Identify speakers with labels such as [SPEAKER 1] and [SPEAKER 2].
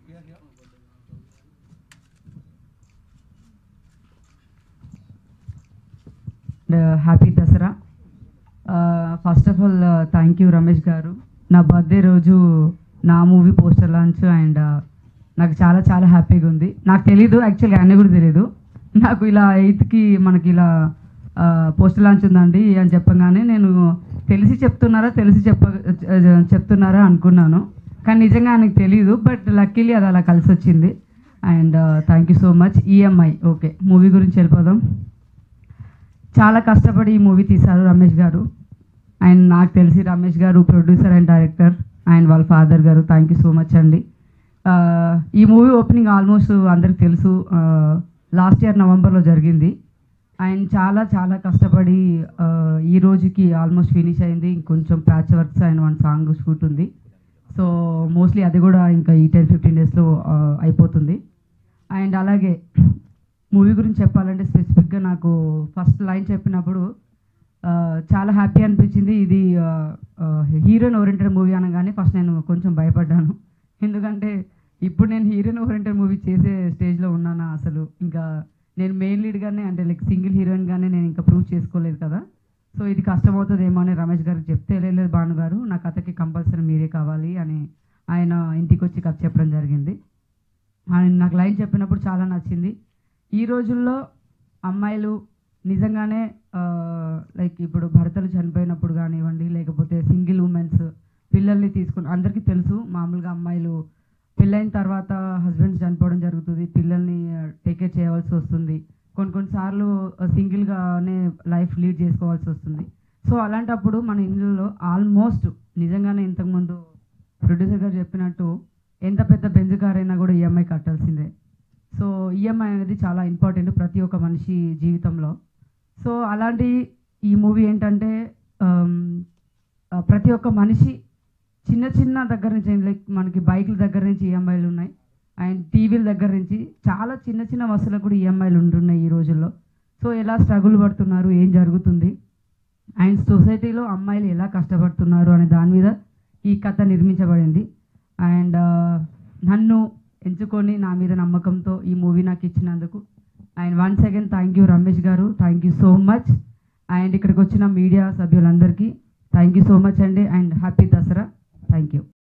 [SPEAKER 1] happy Dasara first of all thank you Ramesh garu నా birthday రోజు నా మూవీ పోస్టర్ లాంచ్ అండ్ నాకు చాలా చాలా హ్యాపీగా ఉంది నాకు తెలీదు యాక్చువల్గా ఆయన కూడా తెలియదు నాకు ఇలా ఎయిత్కి మనకి ఇలా పోస్టర్ లాంచ్ ఉందండి అని చెప్పగానే నేను తెలిసి చెప్తున్నారా తెలిసి చెప్ప చెప్తున్నారా అనుకున్నాను కానీ నిజంగా ఆయనకు తెలియదు బట్ లక్కీలీ అది అలా కలిసి వచ్చింది and thank you so much EMI okay movie గురించి వెళ్ళిపోదాం చాలా కష్టపడి ఈ మూవీ తీశారు రమేష్ గారు అండ్ నాకు తెలిసి Ramesh garu producer and director and వాళ్ళ father garu thank you so much అండి ఆ, ఈ మూవీ ఓపెనింగ్ ఆల్మోస్ట్ అందరికి తెలుసు లాస్ట్ ఇయర్ నవంబర్లో జరిగింది అండ్ చాలా చాలా కష్టపడి ఆ, ఈ రోజుకి ఆల్మోస్ట్ ఫినిష్ అయింది ఇంకొంచెం patch works and one song shoot ఉంది సో మోస్ట్లీ అది కూడా ఇంకా ఈ టెన్ ఫిఫ్టీన్ డేస్లో అయిపోతుంది అండ్ అలాగే మూవీ గురించి చెప్పాలంటే స్పెసిఫిక్గా నాకు ఫస్ట్ లైన్ చెప్పినప్పుడు ఆ, చాలా హ్యాపీ అనిపించింది ఇది హీరోయిన్ ఓరియంటెడ్ మూవీ అనగానే ఫస్ట్ నేను కొంచెం భయపడ్డాను ఎందుకంటే ఇప్పుడు నేను హీరోయిన్ ఓరియంటెడ్ మూవీ చేసే స్టేజ్లో ఉన్నానా అసలు ఇంకా నేను మెయిన్ లీడ్గానే అంటే లైక్ సింగిల్ హీరోయిన్గానే నేను ఇంకా ప్రూవ్ చేసుకోలేదు కదా సో ఇది కష్టమవుతుందేమో అని రమేష్ గారికి చెప్తే లేదు భాను గారు నా కథకి కంపల్సరీ మీరే కావాలి అని ఆయన ఇంటికి వచ్చి కథ చెప్పడం జరిగింది ఆయన నాకు లైన్ చెప్పినప్పుడు చాలా నచ్చింది ఈ రోజుల్లో అమ్మాయిలు నిజంగానే లైక్ ఇప్పుడు భర్తలు చనిపోయినప్పుడు కానివ్వండి లేకపోతే సింగిల్ ఉమెన్స్ పిల్లల్ని తీసుకుని అందరికీ తెలుసు మామూలుగా అమ్మాయిలు పెళ్ళైన తర్వాత హస్బెండ్ చనిపోవడం జరుగుతుంది పిల్లల్ని టేక్ కేర్ చేయవలసి వస్తుంది కొన్ని కొన్నిసార్లు సింగిల్గానే లైఫ్ లీడ్ చేసుకోవాల్సి వస్తుంది సో అలాంటప్పుడు మన ఇంట్లో ఆల్మోస్ట్ నిజంగానే ఇంతకుముందు ప్రొడ్యూసర్ గారు చెప్పినట్టు ఎంత పెద్ద బెంజ్ కార్ అయినా కూడా ఈఎంఐ కట్టాల్సిందే సో ఈఎంఐ అనేది చాలా ఇంపార్టెంట్ ప్రతి ఒక్క మనిషి జీవితంలో సో అలాంటి ఈ మూవీ ఏంటంటే ఆమ్, ఆ, ప్రతి ఒక్క మనిషి చిన్న చిన్న దగ్గర నుంచి లైక్ మనకి బైకుల దగ్గర నుంచి ఈఎంఐలు ఉన్నాయి అండ్ టీవీల దగ్గర నుంచి చాలా చిన్న చిన్న వస్తువులకు కూడా ఈఎంఐలు ఉంటున్నాయి ఈ రోజుల్లో సో ఎలా స్ట్రగుల్ పడుతున్నారు ఏం జరుగుతుంది అండ్ సొసైటీలో అమ్మాయిలు ఎలా కష్టపడుతున్నారు అనే దాని మీద ఈ కథ నిర్మించబడింది అండ్ నన్ను ఎంచుకొని నా మీద నమ్మకంతో ఈ మూవీ నాకు ఇచ్చినందుకు and once again thank you Ramesh garu thank you so much and ఇక్కడికి వచ్చిన మీడియా సభ్యులందరికీ థ్యాంక్ యూ సో మచ్ అండి and happy Dasara thank you